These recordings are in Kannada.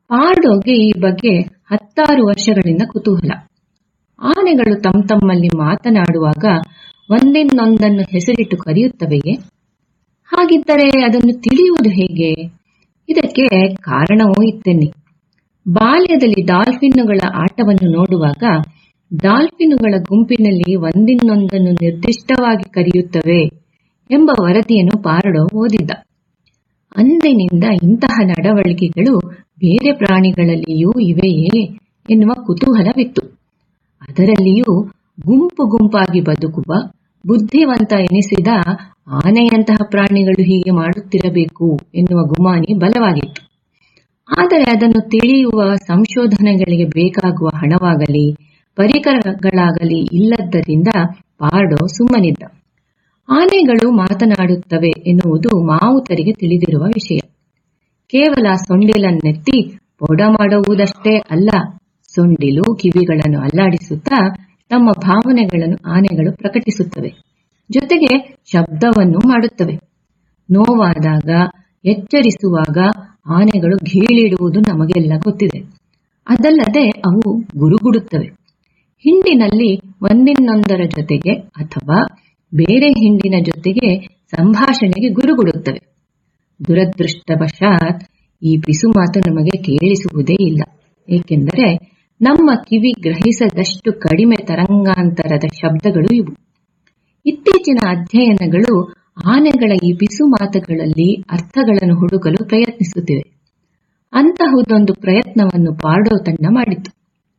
ಪಾರ್ಡೋಗೆ ಈ ಬಗ್ಗೆ ಹತ್ತಾರು ವರ್ಷಗಳಿಂದ ಕುತೂಹಲ ಆನೆಗಳು ತಮ್ಮ ತಮ್ಮಲ್ಲಿ ಮಾತನಾಡುವಾಗ ಒಂದಿನ್ನೊಂದನ್ನು ಹೆಸರಿಟ್ಟು ಕರೆಯುತ್ತವೆಯೇ ಹಾಗಿದ್ದರೆ ಅದನ್ನು ತಿಳಿಯುವುದು ಹೇಗೆ ಇದಕ್ಕೆ ಕಾರಣವೂ ಇತ್ತೆನ್ನಿ ಬಾಲ್ಯದಲ್ಲಿ ಡಾಲ್ಫಿನ್ನುಗಳ ಆಟವನ್ನು ನೋಡುವಾಗ ಡಾಲ್ಫಿನ್ನುಗಳ ಗುಂಪಿನಲ್ಲಿ ಒಂದಿನ್ನೊಂದನ್ನು ನಿರ್ದಿಷ್ಟವಾಗಿ ಕರೆಯುತ್ತವೆ ಎಂಬ ವರದಿಯನ್ನು ಪಾರಡೋ ಓದಿದ್ದ ಅಂದಿನಿಂದ ಇಂತಹ ನಡವಳಿಕೆಗಳು ಬೇರೆ ಪ್ರಾಣಿಗಳಲ್ಲಿಯೂ ಇವೆಯೇ ಎನ್ನುವ ಕುತೂಹಲವಿತ್ತು ಅದರಲ್ಲಿಯೂ ಗುಂಪು ಗುಂಪಾಗಿ ಬದುಕುವ ಬುದ್ಧಿವಂತ ಎನಿಸಿದ ಆನೆಯಂತಹ ಪ್ರಾಣಿಗಳು ಹೀಗೆ ಮಾಡುತ್ತಿರಬೇಕು ಎನ್ನುವ ಗುಮಾನಿ ಬಲವಾಗಿತ್ತು ಆದರೆ ಅದನ್ನು ತಿಳಿಯುವ ಸಂಶೋಧನೆಗಳಿಗೆ ಬೇಕಾಗುವ ಹಣವಾಗಲಿ ಪರಿಕರಗಳಾಗಲಿ ಇಲ್ಲದ್ದರಿಂದ ಪಾರ್ಡೋ ಸುಮ್ಮನಿದ್ದ ಆನೆಗಳು ಮಾತನಾಡುತ್ತವೆ ಎನ್ನುವುದು ಮಾವುತರಿಗೆ ತಿಳಿದಿರುವ ವಿಷಯ ಕೇವಲ ಸೊಂಡಿಲನ್ನೆತ್ತಿ ಪೊಡ ಮಾಡುವುದಷ್ಟೇ ಅಲ್ಲ ಸೊಂಡಿಲು ಕಿವಿಗಳನ್ನು ಅಲ್ಲಾಡಿಸುತ್ತಾ ತಮ್ಮ ಭಾವನೆಗಳನ್ನು ಆನೆಗಳು ಪ್ರಕಟಿಸುತ್ತವೆ ಜೊತೆಗೆ ಶಬ್ದವನ್ನು ಮಾಡುತ್ತವೆ ನೋವಾದಾಗ ಎಚ್ಚರಿಸುವಾಗ ಆನೆಗಳು ಘೀಳಿಡುವುದು ನಮಗೆಲ್ಲ ಗೊತ್ತಿದೆ ಅದಲ್ಲದೆ ಅವು ಗುರುಗುಡುತ್ತವೆ ಹಿಂಡಿನಲ್ಲಿ ಒಂದಿನ್ನೊಂದರ ಜೊತೆಗೆ ಅಥವಾ ಬೇರೆ ಹಿಂಡಿನ ಜೊತೆಗೆ ಸಂಭಾಷಣೆಗೆ ಗುರುಗುಡುತ್ತವೆ ದುರದೃಷ್ಟವಶಾತ್ ಈ ಪಿಸು ಮಾತು ನಮಗೆ ಕೇಳಿಸುವುದೇ ಇಲ್ಲ ಏಕೆಂದರೆ ನಮ್ಮ ಕಿವಿ ಗ್ರಹಿಸದಷ್ಟು ಕಡಿಮೆ ತರಂಗಾಂತರದ ಶಬ್ದಗಳು ಇವು ಇತ್ತೀಚಿನ ಅಧ್ಯಯನಗಳು ಆನೆಗಳ ಈ ಪಿಸು ಮಾತುಗಳಲ್ಲಿ ಅರ್ಥಗಳನ್ನು ಹುಡುಕಲು ಪ್ರಯತ್ನಿಸುತ್ತಿವೆ ಅಂತಹುದೊಂದು ಪ್ರಯತ್ನವನ್ನು ಪಾರ್ಡೋ ತಂಡ ಮಾಡಿತು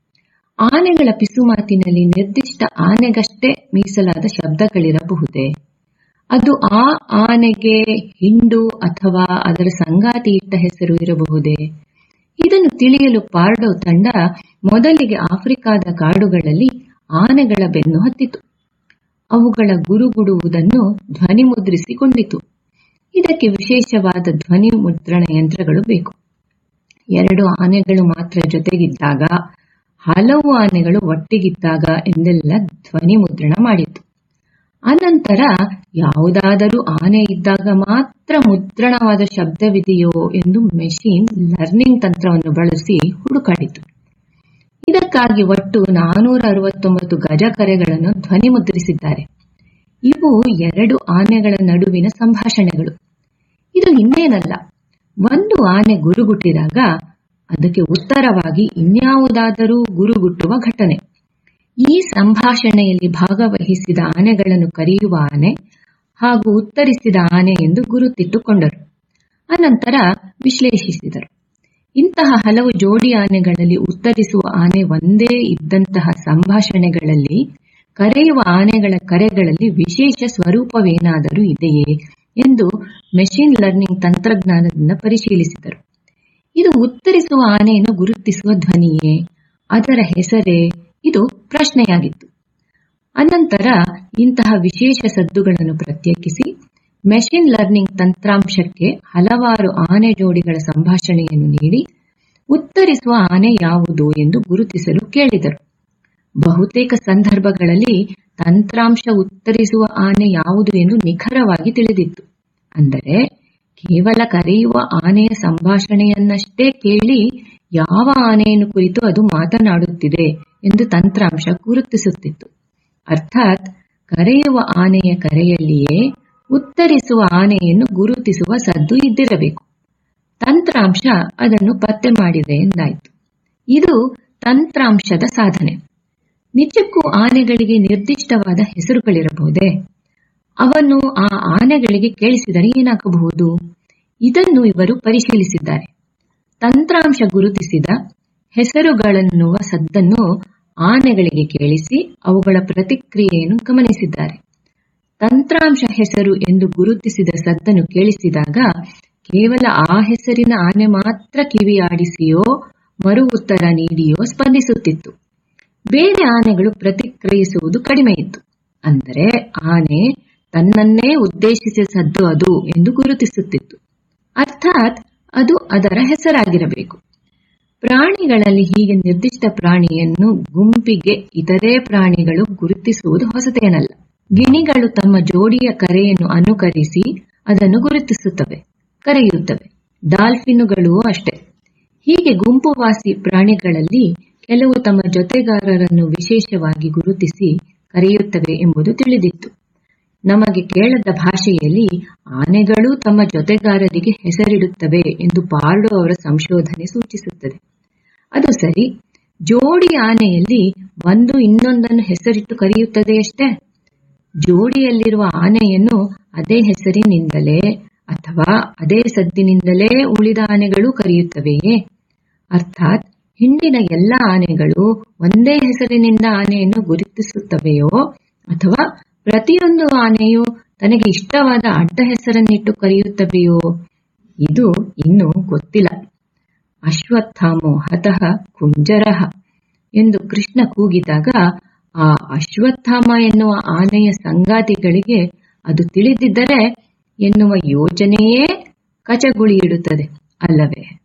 ಆನೆಗಳ ಪಿಸು ಮಾತಿನಲ್ಲಿ ನಿರ್ದಿಷ್ಟ ಆನೆಗಷ್ಟೇ ಮೀಸಲಾದ ಶಬ್ದಗಳಿರಬಹುದೇ ಅದು ಆ ಆನೆಗೆ ಹಿಂಡು ಅಥವಾ ಅದರ ಸಂಗಾತಿ ಇಟ್ಟ ಹೆಸರು ಇರಬಹುದೇ ಇದನ್ನು ತಿಳಿಯಲು ಪಾರ್ಡೋ ತಂಡ ಮೊದಲಿಗೆ ಆಫ್ರಿಕಾದ ಕಾಡುಗಳಲ್ಲಿ ಆನೆಗಳ ಬೆನ್ನು ಹತ್ತಿತು ಅವುಗಳ ಗುರುಗುಡುವುದನ್ನು ಧ್ವನಿ ಮುದ್ರಿಸಿಕೊಂಡಿತು ಇದಕ್ಕೆ ವಿಶೇಷವಾದ ಧ್ವನಿ ಮುದ್ರಣ ಯಂತ್ರಗಳು ಬೇಕು ಎರಡು ಆನೆಗಳು ಮಾತ್ರ ಜೊತೆಗಿದ್ದಾಗ ಹಲವು ಆನೆಗಳು ಒಟ್ಟಿಗಿದ್ದಾಗ ಎಂದೆಲ್ಲ ಧ್ವನಿ ಮುದ್ರಣ ಮಾಡಿತು ಅನಂತರ ಯಾವುದಾದರೂ ಆನೆ ಇದ್ದಾಗ ಮಾತ್ರ ಮುದ್ರಣವಾದ ಶಬ್ದವಿದೆಯೋ ಎಂದು ಮೆಷಿನ್ ಲರ್ನಿಂಗ್ ತಂತ್ರವನ್ನು ಬಳಸಿ ಹುಡುಕಾಡಿತು ಇದಕ್ಕಾಗಿ ಒಟ್ಟು ನಾನೂರ ಅರವತ್ತೊಂಬತ್ತು ಗಜ ಕರೆಗಳನ್ನು ಧ್ವನಿ ಮುದ್ರಿಸಿದ್ದಾರೆ ಇವು ಎರಡು ಆನೆಗಳ ನಡುವಿನ ಸಂಭಾಷಣೆಗಳು ಇದು ಇನ್ನೇನಲ್ಲ ಒಂದು ಆನೆ ಗುರುಗುಟ್ಟಿದಾಗ ಅದಕ್ಕೆ ಉತ್ತರವಾಗಿ ಇನ್ಯಾವುದಾದರೂ ಗುರುಗುಟ್ಟುವ ಘಟನೆ ಈ ಸಂಭಾಷಣೆಯಲ್ಲಿ ಭಾಗವಹಿಸಿದ ಆನೆಗಳನ್ನು ಕರೆಯುವ ಆನೆ ಹಾಗೂ ಉತ್ತರಿಸಿದ ಆನೆ ಎಂದು ಗುರುತಿಟ್ಟುಕೊಂಡರು ಅನಂತರ ವಿಶ್ಲೇಷಿಸಿದರು ಇಂತಹ ಹಲವು ಜೋಡಿ ಆನೆಗಳಲ್ಲಿ ಉತ್ತರಿಸುವ ಆನೆ ಒಂದೇ ಇದ್ದಂತಹ ಸಂಭಾಷಣೆಗಳಲ್ಲಿ ಕರೆಯುವ ಆನೆಗಳ ಕರೆಗಳಲ್ಲಿ ವಿಶೇಷ ಸ್ವರೂಪವೇನಾದರೂ ಇದೆಯೇ ಎಂದು ಮೆಷಿನ್ ಲರ್ನಿಂಗ್ ತಂತ್ರಜ್ಞಾನದಿಂದ ಪರಿಶೀಲಿಸಿದರು ಇದು ಉತ್ತರಿಸುವ ಆನೆಯನ್ನು ಗುರುತಿಸುವ ಧ್ವನಿಯೇ ಅದರ ಹೆಸರೇ ಇದು ಪ್ರಶ್ನೆಯಾಗಿತ್ತು ಅನಂತರ ಇಂತಹ ವಿಶೇಷ ಸದ್ದುಗಳನ್ನು ಪ್ರತ್ಯೇಕಿಸಿ ಮೆಷಿನ್ ಲರ್ನಿಂಗ್ ತಂತ್ರಾಂಶಕ್ಕೆ ಹಲವಾರು ಆನೆ ಜೋಡಿಗಳ ಸಂಭಾಷಣೆಯನ್ನು ನೀಡಿ ಉತ್ತರಿಸುವ ಆನೆ ಯಾವುದು ಎಂದು ಗುರುತಿಸಲು ಕೇಳಿದರು ಬಹುತೇಕ ಸಂದರ್ಭಗಳಲ್ಲಿ ತಂತ್ರಾಂಶ ಉತ್ತರಿಸುವ ಆನೆ ಯಾವುದು ಎಂದು ನಿಖರವಾಗಿ ತಿಳಿದಿತ್ತು ಅಂದರೆ ಕೇವಲ ಕರೆಯುವ ಆನೆಯ ಸಂಭಾಷಣೆಯನ್ನಷ್ಟೇ ಕೇಳಿ ಯಾವ ಆನೆಯನ್ನು ಕುರಿತು ಅದು ಮಾತನಾಡುತ್ತಿದೆ ಎಂದು ತಂತ್ರಾಂಶ ಗುರುತಿಸುತ್ತಿತ್ತು ಅರ್ಥಾತ್ ಕರೆಯುವ ಆನೆಯ ಕರೆಯಲ್ಲಿಯೇ ಉತ್ತರಿಸುವ ಆನೆಯನ್ನು ಗುರುತಿಸುವ ಸದ್ದು ಇದ್ದಿರಬೇಕು ತಂತ್ರಾಂಶ ಅದನ್ನು ಪತ್ತೆ ಮಾಡಿದೆ ಎಂದಾಯಿತು ಇದು ತಂತ್ರಾಂಶದ ಸಾಧನೆ ನಿಜಕ್ಕೂ ಆನೆಗಳಿಗೆ ನಿರ್ದಿಷ್ಟವಾದ ಹೆಸರುಗಳಿರಬಹುದೇ ಅವನ್ನು ಆ ಆನೆಗಳಿಗೆ ಕೇಳಿಸಿದರೆ ಏನಾಗಬಹುದು ಇದನ್ನು ಇವರು ಪರಿಶೀಲಿಸಿದ್ದಾರೆ ತಂತ್ರಾಂಶ ಗುರುತಿಸಿದ ಹೆಸರುಗಳನ್ನುವ ಸದ್ದನ್ನು ಆನೆಗಳಿಗೆ ಕೇಳಿಸಿ ಅವುಗಳ ಪ್ರತಿಕ್ರಿಯೆಯನ್ನು ಗಮನಿಸಿದ್ದಾರೆ ತಂತ್ರಾಂಶ ಹೆಸರು ಎಂದು ಗುರುತಿಸಿದ ಸದ್ದನ್ನು ಕೇಳಿಸಿದಾಗ ಕೇವಲ ಆ ಹೆಸರಿನ ಆನೆ ಮಾತ್ರ ಕಿವಿ ಆಡಿಸಿಯೋ ಮರು ಉತ್ತರ ನೀಡಿಯೋ ಸ್ಪಂದಿಸುತ್ತಿತ್ತು ಬೇರೆ ಆನೆಗಳು ಪ್ರತಿಕ್ರಿಯಿಸುವುದು ಕಡಿಮೆ ಇತ್ತು ಅಂದರೆ ಆನೆ ತನ್ನನ್ನೇ ಉದ್ದೇಶಿಸಿದ ಸದ್ದು ಅದು ಎಂದು ಗುರುತಿಸುತ್ತಿತ್ತು ಅರ್ಥಾತ್ ಅದು ಅದರ ಹೆಸರಾಗಿರಬೇಕು ಪ್ರಾಣಿಗಳಲ್ಲಿ ಹೀಗೆ ನಿರ್ದಿಷ್ಟ ಪ್ರಾಣಿಯನ್ನು ಗುಂಪಿಗೆ ಇತರೆ ಪ್ರಾಣಿಗಳು ಗುರುತಿಸುವುದು ಹೊಸತೇನಲ್ಲ ಗಿಣಿಗಳು ತಮ್ಮ ಜೋಡಿಯ ಕರೆಯನ್ನು ಅನುಕರಿಸಿ ಅದನ್ನು ಗುರುತಿಸುತ್ತವೆ ಕರೆಯುತ್ತವೆ ಡಾಲ್ಫಿನ್ನುಗಳೂ ಅಷ್ಟೇ ಹೀಗೆ ಹೀಗೆ ಗುಂಪುವಾಸಿ ಪ್ರಾಣಿಗಳಲ್ಲಿ ಕೆಲವು ತಮ್ಮ ಜೊತೆಗಾರರನ್ನು ವಿಶೇಷವಾಗಿ ಗುರುತಿಸಿ ಕರೆಯುತ್ತವೆ ಎಂಬುದು ತಿಳಿದಿತ್ತು ನಮಗೆ ಕೇಳದ ಭಾಷೆಯಲ್ಲಿ ಆನೆಗಳು ತಮ್ಮ ಜೊತೆಗಾರರಿಗೆ ಹೆಸರಿಡುತ್ತವೆ ಎಂದು ಪಾರ್ಡೋ ಅವರ ಸಂಶೋಧನೆ ಸೂಚಿಸುತ್ತದೆ ಅದು ಸರಿ ಜೋಡಿ ಆನೆಯಲ್ಲಿ ಒಂದು ಇನ್ನೊಂದನ್ನು ಹೆಸರಿಟ್ಟು ಕರೆಯುತ್ತದೆಯಷ್ಟೇ ಜೋಡಿಯಲ್ಲಿರುವ ಆನೆಯನ್ನು ಅದೇ ಹೆಸರಿನಿಂದಲೇ ಅಥವಾ ಅದೇ ಸದ್ದಿನಿಂದಲೇ ಉಳಿದ ಆನೆಗಳು ಕರೆಯುತ್ತವೆಯೇ ಅರ್ಥಾತ್ ಹಿಂಡಿನ ಎಲ್ಲ ಆನೆಗಳು ಒಂದೇ ಹೆಸರಿನಿಂದ ಆನೆಯನ್ನು ಗುರುತಿಸುತ್ತವೆಯೋ ಅಥವಾ ಪ್ರತಿಯೊಂದು ಆನೆಯು ತನಗೆ ಇಷ್ಟವಾದ ಅಡ್ಡ ಹೆಸರನ್ನಿಟ್ಟು ಕರೆಯುತ್ತವೆಯೋ ಇದು ಇನ್ನೂ ಗೊತ್ತಿಲ್ಲ ಅಶ್ವತ್ಥಾಮೋ ಹತಃ ಕುಂಜರಃ ಎಂದು ಕೃಷ್ಣ ಕೂಗಿದಾಗ ಆ ಅಶ್ವತ್ಥಾಮ ಎನ್ನುವ ಆನೆಯ ಸಂಗಾತಿಗಳಿಗೆ ಅದು ತಿಳಿದಿದ್ದರೆ ಎನ್ನುವ ಯೋಚನೆಯೇ ಕಚಗುಳಿಯಿಡುತ್ತದೆ ಅಲ್ಲವೇ